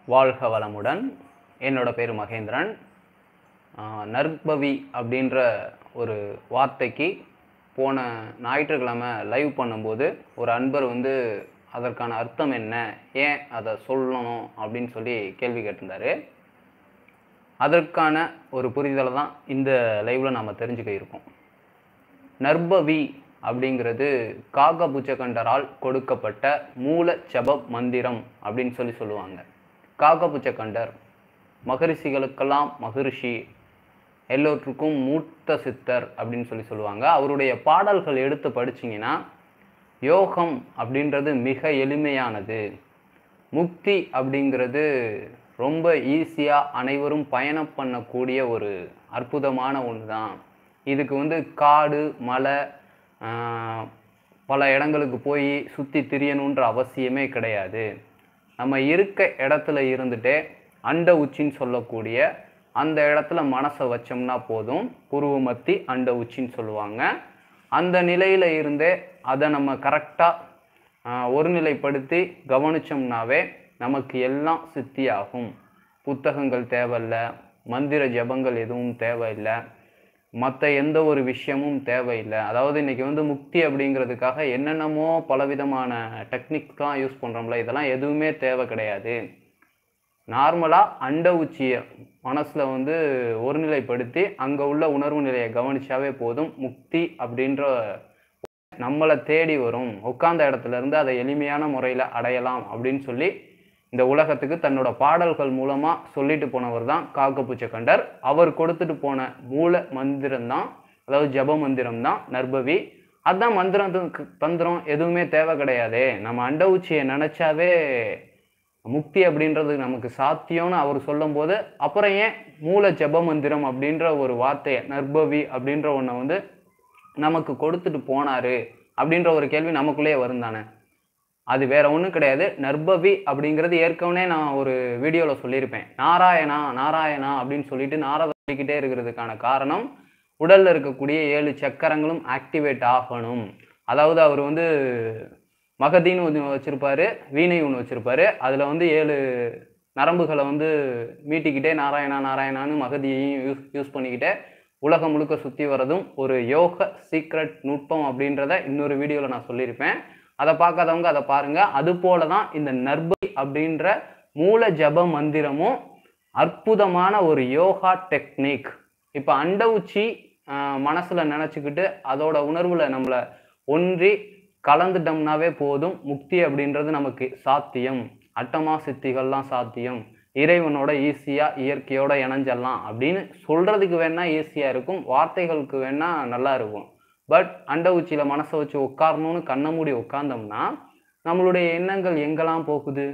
வாழ்க வளமுடன் என்னோட பேர் மகேந்திரன் ஆஹ் நற்பவி அப்படின்ற ஒரு வார்த்தைக்கு போன ஞாயிற்றுக்கிழமை லைவ் பண்ணும்போது ஒரு அன்பர் வந்து அதற்கான அர்த்தம் என்ன ஏன் அதை சொல்லணும் அப்படின்னு சொல்லி கேள்வி கேட்டிருந்தாரு அதற்கான ஒரு புரிதலை தான் இந்த லைவில் நாம் தெரிஞ்சுக்க இருக்கோம் நற்பவி அப்படிங்கிறது காக புச்சகண்டரால் கொடுக்கப்பட்ட மூல ஜப மந்திரம் அப்படின்னு சொல்லி சொல்லுவாங்க காக புச்சகண்டர் மகரிஷிகளுக்கெல்லாம் மகரிஷி எல்லோருக்கும் மூத்த சித்தர் அப்படின்னு சொல்லி சொல்லுவாங்க அவருடைய பாடல்கள் எடுத்து படிச்சீங்கன்னா யோகம் அப்படின்றது மிக எளிமையானது முக்தி அப்படிங்கிறது ரொம்ப ஈஸியாக அனைவரும் பயணம் பண்ணக்கூடிய ஒரு அற்புதமான ஒன்று தான் இதுக்கு வந்து காடு மலை ஆஹ், பல இடங்களுக்கு போய் சுற்றி திரியணுன்ற அவசியமே கிடையாது நம்ம இருக்க இடத்துல இருந்துட்டே அண்ட உச்சின்னு சொல்லக்கூடிய அந்த இடத்துல மனசை வச்சோம்னா போதும் புருவமத்தி அண்ட உச்சின்னு சொல்லுவாங்க அந்த நிலையில் இருந்தே அதை நம்ம கரெக்டாக ஒருநிலைப்படுத்தி கவனிச்சோம்னாவே நமக்கு எல்லாம் சித்தியாகும் புத்தகங்கள் தேவையில்ல மந்திர ஜபங்கள் எதுவும் தேவையில்லை மற்ற எந்த ஒரு விஷயமும் தேவையில்லை அதாவது இன்னைக்கு வந்து முக்தி அப்படிங்கிறதுக்காக என்னென்னமோ பலவிதமான டெக்னிக்லாம் யூஸ் பண்ணுறோம்ல இதெல்லாம் எதுவுமே தேவை கிடையாது நார்மலாக அண்ட உச்சியை மனசில் வந்து ஒருநிலைப்படுத்தி அங்கே உள்ள உணர்வு நிலையை கவனிச்சாவே போதும் முக்தி அப்படின்ற நம்மளை தேடி வரும் உட்கார்ந்த இடத்துல இருந்து அதை எளிமையான முறையில் அடையலாம் அப்படின்னு சொல்லி இந்த உலகத்துக்கு தன்னோட பாடல்கள் மூலமாக சொல்லிட்டு போனவர் தான் காக்கபூச்சக்கண்டர் அவர் கொடுத்துட்டு போன மூல மந்திரம் தான் அதாவது ஜப மந்திரம் தான் நர்பவி அதான் மந்திரம் து- தந்திரம் எதுவுமே தேவை கிடையாதே நம்ம அண்ட உச்சியை நினச்சாவே முக்தி அப்படின்றது நமக்கு சாத்தியம்னு அவர் சொல்லும்போது அப்புறம் ஏன் மூல ஜப மந்திரம் அப்படின்ற ஒரு வார்த்தையை நர்பவி அப்படின்ற ஒன்றை வந்து நமக்கு கொடுத்துட்டு போனாரு அப்படின்ற ஒரு கேள்வி நமக்குள்ளேயே வரும் தானே அது வேற ஒன்றும் கிடையாது நர்பவி அப்படிங்கிறது ஏற்கனவே நான் ஒரு வீடியோவில் சொல்லியிருப்பேன் நாராயணா நாராயணா அப்படின்னு சொல்லிட்டு நாரத சொல்லிக்கிட்டே இருக்கிறதுக்கான காரணம் உடல்ல இருக்கக்கூடிய ஏழு சக்கரங்களும் ஆக்டிவேட் ஆகணும் அதாவது அவர் வந்து மகதின்னு ஒன்று வச்சிருப்பாரு வீணை ஒன்று வச்சிருப்பாரு அதில் வந்து ஏழு நரம்புகளை வந்து மீட்டிக்கிட்டே நாராயணா நாராயணான்னு மகதியையும் யூஸ் யூஸ் பண்ணிக்கிட்டே உலகம் முழுக்க சுற்றி வரதும் ஒரு யோக சீக்ரெட் நுட்பம் அப்படின்றத இன்னொரு வீடியோவில் நான் சொல்லியிருப்பேன் அதை பார்க்காதவங்க அதை பாருங்க அது போல தான் இந்த நர்பை அப்படின்ற மூல ஜப மந்திரமும் அற்புதமான ஒரு யோகா டெக்னிக் இப்போ அண்ட உச்சி ஆஹ், மனசுல நினச்சிக்கிட்டு அதோட உணர்வுல நம்மளை ஒன்றி கலந்துட்டோம்னாவே போதும் முக்தி அப்படின்றது நமக்கு சாத்தியம் அட்டமா சித்திகள்லாம் சாத்தியம் இறைவனோட ஈஸியாக இயற்கையோட இணைஞ்சிடலாம் அப்படின்னு சொல்கிறதுக்கு வேணா ஈஸியாக இருக்கும் வார்த்தைகளுக்கு வேணா நல்லா இருக்கும் பட் அண்ட உச்சியில் மனசை வச்சு உட்காரணும்னு கண்ணை மூடி உட்கார்ந்தோம்னா நம்மளுடைய எண்ணங்கள் எங்கெல்லாம் போகுது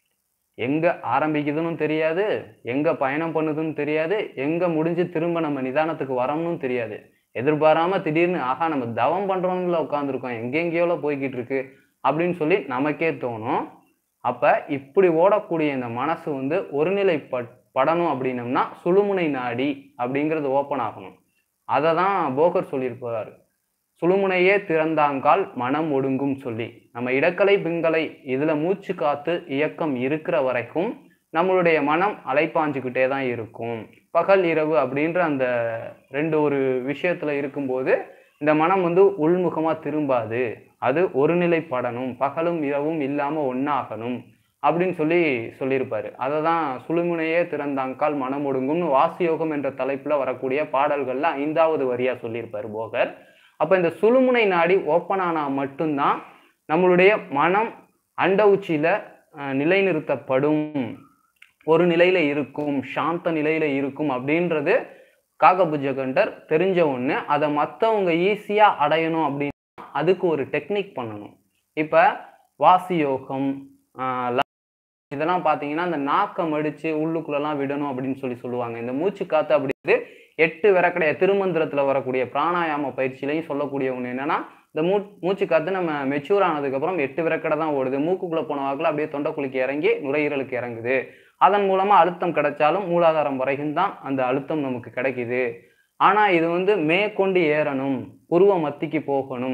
எங்கே ஆரம்பிக்குதுன்னு தெரியாது எங்கே பயணம் பண்ணுதுன்னு தெரியாது எங்கே முடிஞ்சு திரும்ப நம்ம நிதானத்துக்கு வரணும்னு தெரியாது எதிர்பாராம திடீர்னு ஆஹா நம்ம தவம் பண்ணுறோம்ல உட்காந்துருக்கோம் எங்கெங்கேயோல போய்கிட்டு இருக்கு அப்படின்னு சொல்லி நமக்கே தோணும் அப்போ இப்படி ஓடக்கூடிய இந்த மனசு வந்து ஒருநிலை பட் படணும் அப்படின்னம்னா சுழுமுனை நாடி அப்படிங்கிறது ஓப்பன் ஆகணும் அதை தான் போகர் சொல்லியிருப்பார் சுழுமுனையே திறந்தாங்கால் மனம் ஒடுங்கும் சொல்லி நம்ம இடக்கலை பிங்கலை இதில் மூச்சு காத்து இயக்கம் இருக்கிற வரைக்கும் நம்மளுடைய மனம் அலைப்பாஞ்சுக்கிட்டே தான் இருக்கும் பகல் இரவு அப்படின்ற அந்த ரெண்டு ஒரு விஷயத்துல இருக்கும்போது இந்த மனம் வந்து உள்முகமாக திரும்பாது அது ஒருநிலைப்படணும் பகலும் இரவும் இல்லாமல் ஒன்றாகணும் அப்படின்னு சொல்லி சொல்லியிருப்பாரு அதை தான் சுழுமுனையே திறந்தாங்கால் மனம் ஒடுங்கும்னு வாசியோகம் என்ற தலைப்பில் வரக்கூடிய பாடல்களில் ஐந்தாவது வரியாக சொல்லியிருப்பார் போகர் அப்போ இந்த சுழுமுனை நாடி ஓப்பன் ஆனால் மட்டும்தான் நம்மளுடைய மனம் அண்ட உச்சியில் நிலைநிறுத்தப்படும் ஒரு நிலையில இருக்கும் சாந்த நிலையில இருக்கும் அப்படின்றது காகபுஜகண்டர் தெரிஞ்ச ஒன்று அதை மற்றவங்க ஈஸியாக அடையணும் அப்படின்னா அதுக்கு ஒரு டெக்னிக் பண்ணணும் இப்போ வாசி யோகம் ஆஹ் ல- இதெல்லாம் பார்த்தீங்கன்னா அந்த நாக்கம் அடித்து உள்ளுக்குள்ளெல்லாம் விடணும் அப்படின்னு சொல்லி சொல்லுவாங்க இந்த மூச்சு காத்து அப்படிங்கிறது எட்டு விரக்கடைய திருமந்திரத்தில் வரக்கூடிய பிராணாயாம பயிற்சியிலையும் சொல்லக்கூடிய ஒன்று என்னன்னா இந்த மூ மூச்சு காத்து நம்ம மெச்சூர் ஆனதுக்கப்புறம் எட்டு விரக்கடை தான் ஓடுது மூக்குக்குள்ளே போன வாக்கில் அப்படியே தொண்டைக்குழிக்கு இறங்கி நுரையீரலுக்கு இறங்குது அதன் மூலமாக அழுத்தம் கிடைச்சாலும் மூலாதாரம் வரைக்கும் தான் அந்த அழுத்தம் நமக்கு கிடைக்குது ஆனால் இது வந்து மேற்கொண்டு ஏறணும் புருவ மத்திக்கு போகணும்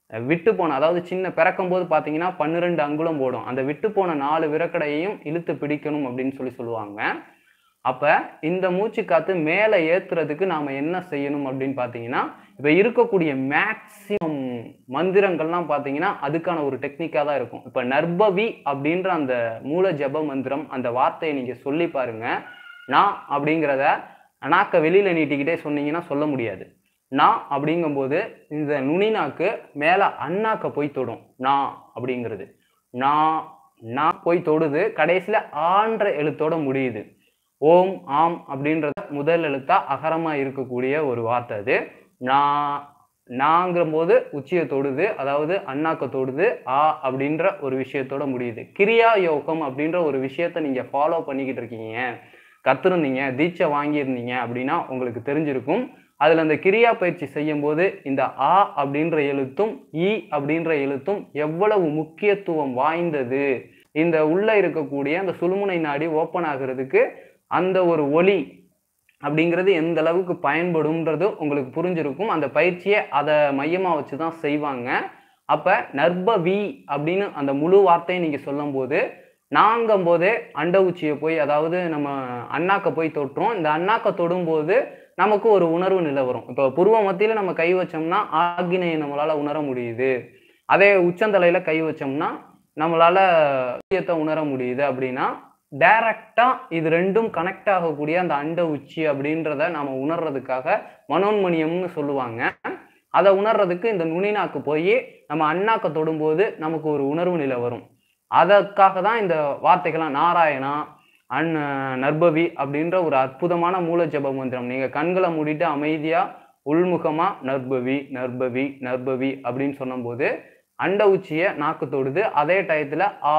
விட்டு போன அதாவது சின்ன பிறக்கும் போது பார்த்தீங்கன்னா பன்னிரெண்டு அங்குலம் போடும் அந்த விட்டு போன நாலு விரக்கடையையும் இழுத்து பிடிக்கணும் அப்படின்னு சொல்லி சொல்லுவாங்க அப்போ இந்த மூச்சு காத்து மேலே ஏற்றுறதுக்கு நாம் என்ன செய்யணும் அப்படின்னு பார்த்தீங்கன்னா இப்போ இருக்கக்கூடிய மேக்சிமம் மந்திரங்கள்லாம் பார்த்தீங்கன்னா அதுக்கான ஒரு டெக்னிக்காக தான் இருக்கும் இப்போ நர்பவி அப்படின்ற அந்த மூல ஜப மந்திரம் அந்த வார்த்தையை நீங்கள் சொல்லி பாருங்க நான் அப்படிங்கிறத நாக்க வெளியில் நீட்டிக்கிட்டே சொன்னீங்கன்னா சொல்ல முடியாது நான் அப்படிங்கும்போது இந்த நுனிநாக்கு மேலே அண்ணாக்க போய் தொடும் நான் அப்படிங்கிறது நான் நான் போய் தொடுது கடைசியில் ஆன்ற எழுத்தோட முடியுது ஓம் ஆம் அப்படின்றத முதல் எழுத்தா அகரமா இருக்கக்கூடிய ஒரு வார்த்தை அது நான் நாங்கிற போது உச்சியை தொடுது அதாவது அண்ணாக்க தொடுது ஆ அப்படின்ற ஒரு விஷயத்தோட முடியுது கிரியா யோகம் அப்படின்ற ஒரு விஷயத்த நீங்க ஃபாலோ பண்ணிக்கிட்டு இருக்கீங்க கத்துருந்தீங்க தீட்சை வாங்கியிருந்தீங்க அப்படின்னா உங்களுக்கு தெரிஞ்சிருக்கும் அதில் அந்த கிரியா பயிற்சி செய்யும்போது இந்த ஆ அப்படின்ற எழுத்தும் இ அப்படின்ற எழுத்தும் எவ்வளவு முக்கியத்துவம் வாய்ந்தது இந்த உள்ள இருக்கக்கூடிய அந்த சுழுமுனை நாடி ஓப்பன் ஆகிறதுக்கு அந்த ஒரு ஒலி அப்படிங்கிறது எந்த அளவுக்கு பயன்படும்ன்றது உங்களுக்கு புரிஞ்சிருக்கும் அந்த பயிற்சியை அதை மையமாக வச்சு தான் செய்வாங்க அப்போ நர்பவி அப்படின்னு அந்த முழு வார்த்தையை நீங்கள் சொல்லும்போது நாங்கும் போதே அண்ட உச்சியை போய் அதாவது நம்ம அண்ணாக்க போய் தொட்டுறோம் இந்த அண்ணாக்க தொடும்போது நமக்கு ஒரு உணர்வு நிலை வரும் இப்போ புருவ மத்தியில் நம்ம கை வச்சோம்னா ஆக்கினையை நம்மளால் உணர முடியுது அதே உச்சந்தலையில் கை வச்சோம்னா நம்மளால் விஷயத்தை உணர முடியுது அப்படின்னா டைரக்டாக இது ரெண்டும் கனெக்ட் ஆகக்கூடிய அந்த அண்ட உச்சி அப்படின்றத நாம் உணர்றதுக்காக மனோன்மணியம்னு சொல்லுவாங்க அதை உணர்றதுக்கு இந்த நுனிநாக்கு போய் நம்ம அண்ணாக்க தொடும்போது நமக்கு ஒரு உணர்வு நிலை வரும் அதற்காக தான் இந்த வார்த்தைகள்லாம் நாராயணா அன் நர்பவி அப்படின்ற ஒரு அற்புதமான மூல ஜப மந்திரம் நீங்கள் கண்களை மூடிட்டு அமைதியாக உள்முகமாக நர்பவி நர்பவி நர்பவி அப்படின்னு சொன்னபோது அண்ட உச்சியை நாக்கு தொடுது அதே டயத்தில் ஆ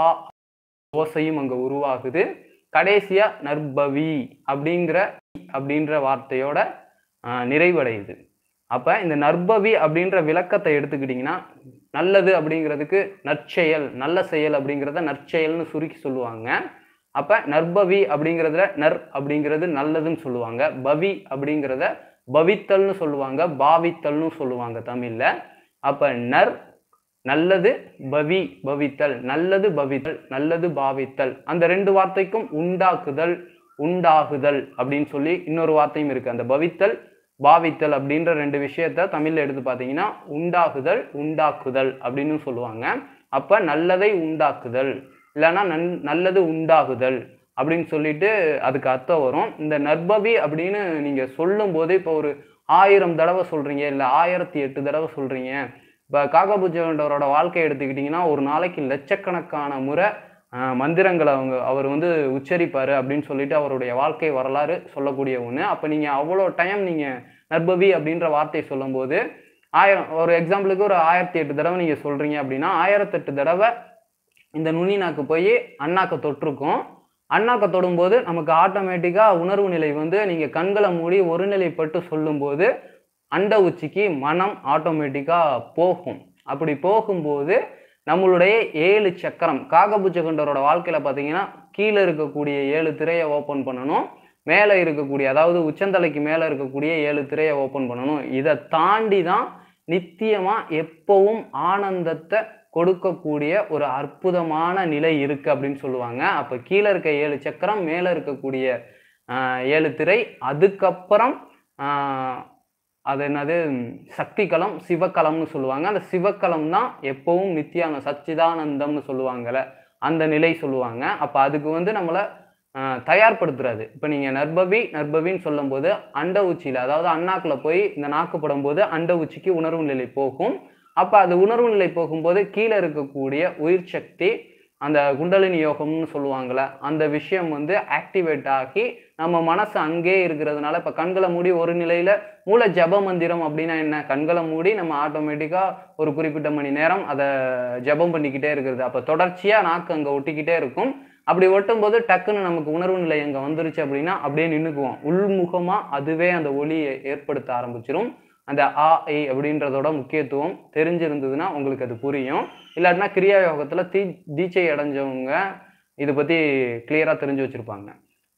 ஓசையும் அங்கே உருவாகுது கடைசியாக நர்பவி அப்படிங்கிற அப்படின்ற வார்த்தையோட ஆஹ், நிறைவடையுது அப்போ இந்த நர்பவி அப்படின்ற விளக்கத்தை எடுத்துக்கிட்டிங்கன்னா நல்லது அப்படிங்கிறதுக்கு நற்செயல் நல்ல செயல் அப்படிங்கிறத நற்செயல்னு சுருக்கி சொல்லுவாங்க அப்போ நர்பவி அப்படிங்கிறதுல நர் அப்படிங்கிறது நல்லதுன்னு சொல்லுவாங்க பவி அப்படிங்கிறத பவித்தல்னு சொல்லுவாங்க பாவித்தல்னு சொல்லுவாங்க தமிழில் அப்போ நர் நல்லது பவி பவித்தல் நல்லது பவித்தல் நல்லது பாவித்தல் அந்த ரெண்டு வார்த்தைக்கும் உண்டாக்குதல் உண்டாகுதல் அப்படின்னு சொல்லி இன்னொரு வார்த்தையும் இருக்கு அந்த பவித்தல் பாவித்தல் அப்படின்ற ரெண்டு விஷயத்த தமிழ்ல எடுத்து பார்த்தீங்கன்னா உண்டாகுதல் உண்டாக்குதல் அப்படின்னு சொல்லுவாங்க அப்ப நல்லதை உண்டாக்குதல் இல்லைன்னா நன் நல்லது உண்டாகுதல் அப்படின்னு சொல்லிட்டு அதுக்கு அர்த்தம் வரும் இந்த நற்பவி அப்படின்னு நீங்க சொல்லும் போது இப்போ ஒரு ஆயிரம் தடவை சொல்றீங்க இல்லை ஆயிரத்தி எட்டு தடவை சொல்றீங்க இப்போ காகபுஜவண்டவரோட வாழ்க்கையை எடுத்துக்கிட்டிங்கன்னா ஒரு நாளைக்கு லட்சக்கணக்கான முறை ஆஹ், மந்திரங்களை அவங்க அவர் வந்து உச்சரிப்பார் அப்படின்னு சொல்லிட்டு அவருடைய வாழ்க்கை வரலாறு சொல்லக்கூடிய ஒன்று அப்போ நீங்கள் அவ்வளோ டைம் நீங்கள் நற்பவி அப்படின்ற வார்த்தையை சொல்லும்போது ஆயிரம் ஒரு எக்ஸாம்பிளுக்கு ஒரு ஆயிரத்தி எட்டு தடவை நீங்கள் சொல்கிறீங்க அப்படின்னா ஆயிரத்தெட்டு தடவை இந்த நுனி நாக்கு போய் அண்ணாக்க தொட்டிருக்கும் அண்ணாக்க தொடும்போது நமக்கு ஆட்டோமேட்டிக்காக உணர்வு நிலை வந்து நீங்கள் கண்களை மூடி ஒருநிலைப்பட்டு சொல்லும்போது அண்ட உச்சிக்கு மனம் ஆட்டோமேட்டிக்காக போகும் அப்படி போகும்போது நம்மளுடைய ஏழு சக்கரம் காகபுஜகண்டரோட வாழ்க்கையில் பார்த்தீங்கன்னா கீழே இருக்கக்கூடிய ஏழு திரையை ஓப்பன் பண்ணணும் மேலே இருக்கக்கூடிய அதாவது உச்சந்தலைக்கு மேலே இருக்கக்கூடிய ஏழு திரையை ஓப்பன் பண்ணணும் இதை தாண்டி தான் நித்தியமாக எப்பவும் ஆனந்தத்தை கொடுக்கக்கூடிய ஒரு அற்புதமான நிலை இருக்கு அப்படின்னு சொல்லுவாங்க அப்போ கீழே இருக்க ஏழு சக்கரம் மேலே இருக்கக்கூடிய ஆஹ், ஏழு திரை அதுக்கப்புறம் ஆஹ், அது என்னது சக்தி களம் சிவக்கலம்னு சொல்லுவாங்க அந்த சிவக்கலம் தான் எப்பவும் நித்தியான சச்சிதானந்தம்னு சொல்லுவாங்கல்ல அந்த நிலை சொல்லுவாங்க அப்போ அதுக்கு வந்து நம்மளை ஆஹ், தயார்படுத்துறாது இப்போ நீங்கள் நர்பவி நர்பவின்னு சொல்லும்போது அண்ட உச்சியில் அதாவது அண்ணாக்கில் போய் இந்த நாக்கு படும்போது அண்ட உச்சிக்கு உணர்வு நிலை போகும் அப்போ அது உணர்வு நிலை போகும்போது கீழே இருக்கக்கூடிய உயிர் சக்தி அந்த குண்டலினி யோகம்னு சொல்லுவாங்கள்ல அந்த விஷயம் வந்து ஆக்டிவேட் ஆகி நம்ம மனசு அங்கே இருக்கிறதுனால இப்போ கண்களை மூடி ஒரு நிலையில் மூல ஜப மந்திரம் அப்படின்னா என்ன கண்களை மூடி நம்ம ஆட்டோமேட்டிக்காக ஒரு குறிப்பிட்ட மணி நேரம் அதை ஜபம் பண்ணிக்கிட்டே இருக்கிறது அப்போ தொடர்ச்சியாக நாக்கு அங்கே ஒட்டிக்கிட்டே இருக்கும் அப்படி ஒட்டும்போது டக்குன்னு நமக்கு உணர்வு நிலை அங்கே வந்துருச்சு அப்படின்னா அப்படியே நின்றுக்குவோம் உள்முகமாக அதுவே அந்த ஒளியை ஏற்படுத்த ஆரம்பிச்சிரும் அந்த ஆ ஐ அப்படின்றதோட முக்கியத்துவம் தெரிஞ்சிருந்ததுன்னா உங்களுக்கு அது புரியும் இல்லாட்டினா கிரியா யோகத்தில் தீ தீட்சை அடைஞ்சவங்க இதை பற்றி கிளியராக தெரிஞ்சு வச்சுருப்பாங்க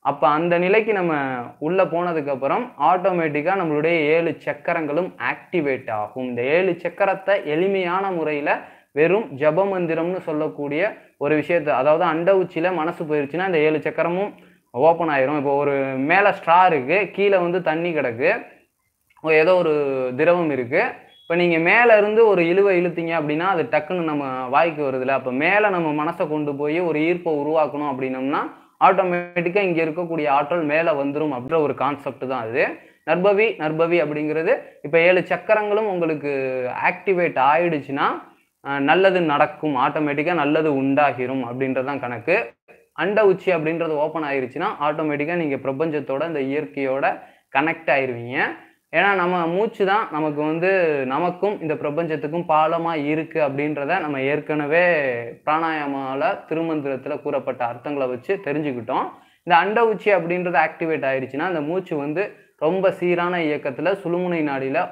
அப்போ அந்த நிலைக்கு நம்ம உள்ளே போனதுக்கப்புறம் ஆட்டோமேட்டிக்காக நம்மளுடைய ஏழு சக்கரங்களும் ஆக்டிவேட் ஆகும் இந்த ஏழு சக்கரத்தை எளிமையான முறையில் வெறும் ஜப மந்திரம்னு சொல்லக்கூடிய ஒரு விஷயத்தை அதாவது அண்ட உச்சியில் மனசு போயிருச்சுன்னா இந்த ஏழு சக்கரமும் ஓப்பன் ஆயிரும் இப்போ ஒரு மேலே ஸ்ட்ரா இருக்குது கீழே வந்து தண்ணி கிடக்கு ஏதோ ஒரு திரவம் இருக்குது இப்போ நீங்கள் மேலே இருந்து ஒரு இழுவை இழுத்தீங்க அப்படின்னா அது டக்குன்னு நம்ம வாய்க்கு வருதுல்ல அப்போ மேலே நம்ம மனசை கொண்டு போய் ஒரு ஈர்ப்பை உருவாக்கணும் அப்படின்னம்னா ஆட்டோமேட்டிக்காக இங்கே இருக்கக்கூடிய ஆற்றல் மேலே வந்துடும் அப்படின்ற ஒரு கான்செப்ட் தான் அது நர்பவி நர்பவி அப்படிங்கிறது இப்போ ஏழு சக்கரங்களும் உங்களுக்கு ஆக்டிவேட் ஆயிடுச்சுன்னா அஹ், நல்லது நடக்கும் ஆட்டோமேட்டிக்காக நல்லது உண்டாகிரும் அப்படின்றதான் கணக்கு அண்ட உச்சி அப்படின்றது ஓப்பன் ஆயிருச்சுன்னா ஆட்டோமேட்டிக்காக நீங்கள் பிரபஞ்சத்தோட இந்த இயற்கையோட கனெக்ட் ஆயிருவீங்க ஏன்னா நம்ம மூச்சு தான் நமக்கு வந்து நமக்கும் இந்த பிரபஞ்சத்துக்கும் பாலமாக இருக்குது அப்படின்றத நம்ம ஏற்கனவே பிராணாயாமால திருமந்திரத்தில் கூறப்பட்ட அர்த்தங்களை வச்சு தெரிஞ்சுக்கிட்டோம் இந்த அண்ட உச்சி அப்படின்றது ஆக்டிவேட் ஆயிடுச்சுன்னா அந்த மூச்சு வந்து ரொம்ப சீரான இயக்கத்தில் சுழுமுனை நாடியில்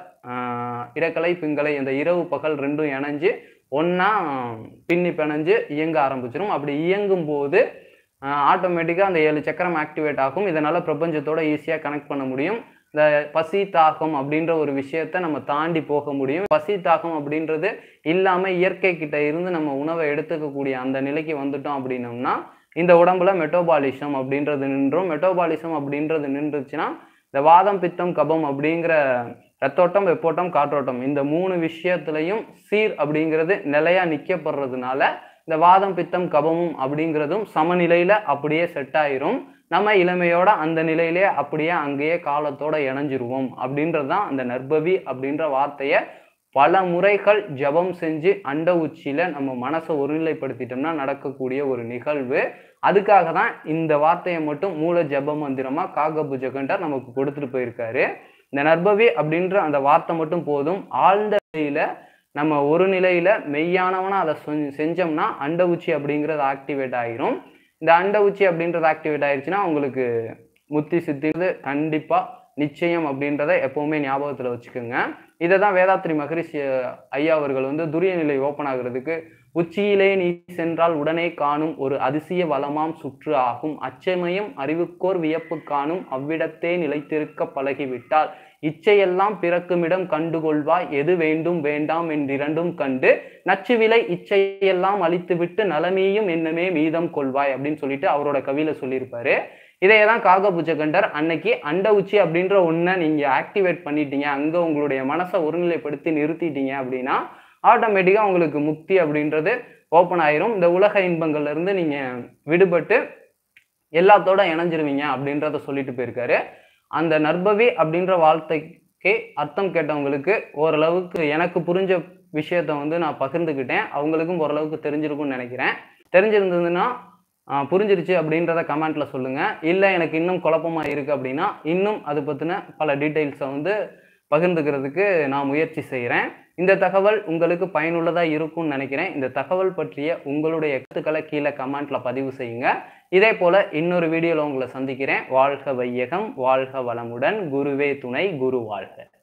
இடக்கலை பிங்கலை இந்த இரவு பகல் ரெண்டும் இணைஞ்சு ஒன்றா பின்னி பிணைஞ்சு இயங்க ஆரம்பிச்சிடும் அப்படி இயங்கும் போது ஆட்டோமேட்டிக்காக அந்த ஏழு சக்கரம் ஆக்டிவேட் ஆகும் இதனால் பிரபஞ்சத்தோட ஈஸியாக கனெக்ட் பண்ண முடியும் இந்த பசி தாகம் அப்படின்ற ஒரு விஷயத்த நம்ம தாண்டி போக முடியும் பசி தாகம் அப்படின்றது இல்லாமல் இயற்கை கிட்ட இருந்து நம்ம உணவை எடுத்துக்கக்கூடிய அந்த நிலைக்கு வந்துட்டோம் அப்படின்னம்னா இந்த உடம்புல மெட்டோபாலிசம் அப்படின்றது நின்றும் மெட்டோபாலிசம் அப்படின்றது நின்றுச்சுன்னா இந்த வாதம் பித்தம் கபம் அப்படிங்கிற ரத்தோட்டம் வெப்போட்டம் காற்றோட்டம் இந்த மூணு விஷயத்துலையும் சீர் அப்படிங்கிறது நிலையா நிற்கப்படுறதுனால இந்த வாதம் பித்தம் கபமும் அப்படிங்கிறதும் சமநிலையில அப்படியே செட் ஆயிரும் நம்ம இளமையோட அந்த நிலையிலே அப்படியே அங்கேயே காலத்தோட இணைஞ்சிருவோம் அப்படின்றது தான் அந்த நர்பவி அப்படின்ற வார்த்தையை பல முறைகள் ஜெபம் செஞ்சு அண்ட உச்சியில நம்ம மனசை ஒருநிலைப்படுத்திட்டோம்னா நடக்கக்கூடிய ஒரு நிகழ்வு அதுக்காக தான் இந்த வார்த்தையை மட்டும் மூல ஜெப மந்திரமா காகபுஜகண்டர் நமக்கு கொடுத்துட்டு போயிருக்காரு இந்த நர்பவி அப்படின்ற அந்த வார்த்தை மட்டும் போதும் ஆழ்ந்த நிலையில நம்ம ஒரு நிலையில மெய்யானவனா அதை செஞ்- செஞ்சோம்னா அண்ட உச்சி அப்படிங்கிறது ஆக்டிவேட் ஆயிரும் இந்த அண்ட உச்சி அப்படின்றது ஆக்டிவேட் ஆயிருச்சுன்னா உங்களுக்கு முத்தி சித்திது கண்டிப்பா நிச்சயம் அப்படின்றத எப்பவுமே ஞாபகத்துல வச்சுக்கோங்க இதை தான் வேதாத்ரி மகரிஷி அஹ், ஐயா அவர்கள் வந்து துரிய நிலை ஓப்பன் ஆகுறதுக்கு உச்சியிலே நீ சென்றால் உடனே காணும் ஒரு அதிசய வளமாம் சுற்று ஆகும் அச்சமயம் அறிவுக்கோர் வியப்பு காணும் அவ்விடத்தே நிலைத்திருக்க பழகிவிட்டால் இச்சையெல்லாம் பிறக்குமிடம் கண்டுகொள்வாய் எது வேண்டும் வேண்டாம் என்றிரண்டும் கண்டு நச்சுவிலை இச்சையெல்லாம் அழித்துவிட்டு நலமேயும் என்னமே மீதம் கொள்வாய் அப்படின்னு சொல்லிட்டு அவரோட கவியில சொல்லியிருப்பாரு இதையே தான் காகபுஜகண்டர் அன்னைக்கு அண்ட உச்சி அப்படின்ற ஒன்றை நீங்க ஆக்டிவேட் பண்ணிட்டீங்க அங்க உங்களுடைய மனசை ஒருநிலைப்படுத்தி நிறுத்திட்டீங்க அப்படின்னா ஆட்டோமேட்டிக்காக உங்களுக்கு முக்தி அப்படின்றது ஓப்பன் ஆயிரும் இந்த உலக இன்பங்கள்ல இருந்து நீங்க விடுபட்டு எல்லாத்தோட இணைஞ்சிருவீங்க அப்படின்றத சொல்லிட்டு போயிருக்காரு அந்த நர்பவி அப்படின்ற வார்த்தைக்கு அர்த்தம் கேட்டவங்களுக்கு ஓரளவுக்கு எனக்கு புரிஞ்ச விஷயத்த வந்து நான் பகிர்ந்துக்கிட்டேன் அவங்களுக்கும் ஓரளவுக்கு தெரிஞ்சிருக்கும்னு நினைக்கிறேன் தெரிஞ்சிருந்ததுன்னா ஆஹ், புரிஞ்சிருச்சு அப்படின்றத கமெண்ட்ல சொல்லுங்க இல்லை எனக்கு இன்னும் குழப்பமா இருக்கு அப்படின்னா இன்னும் அது பற்றின பல டீட்டெயில்ஸை வந்து பகிர்ந்துக்கிறதுக்கு நான் முயற்சி செய்கிறேன் இந்த தகவல் உங்களுக்கு பயனுள்ளதாக இருக்கும்னு நினைக்கிறேன் இந்த தகவல் பற்றிய உங்களுடைய கருத்துக்களை கீழே கமெண்ட்ல பதிவு செய்யுங்க இதே போல இன்னொரு வீடியோவில் உங்களை சந்திக்கிறேன் வாழ்க வையகம் வாழ்க வளமுடன் குருவே துணை குரு வாழ்க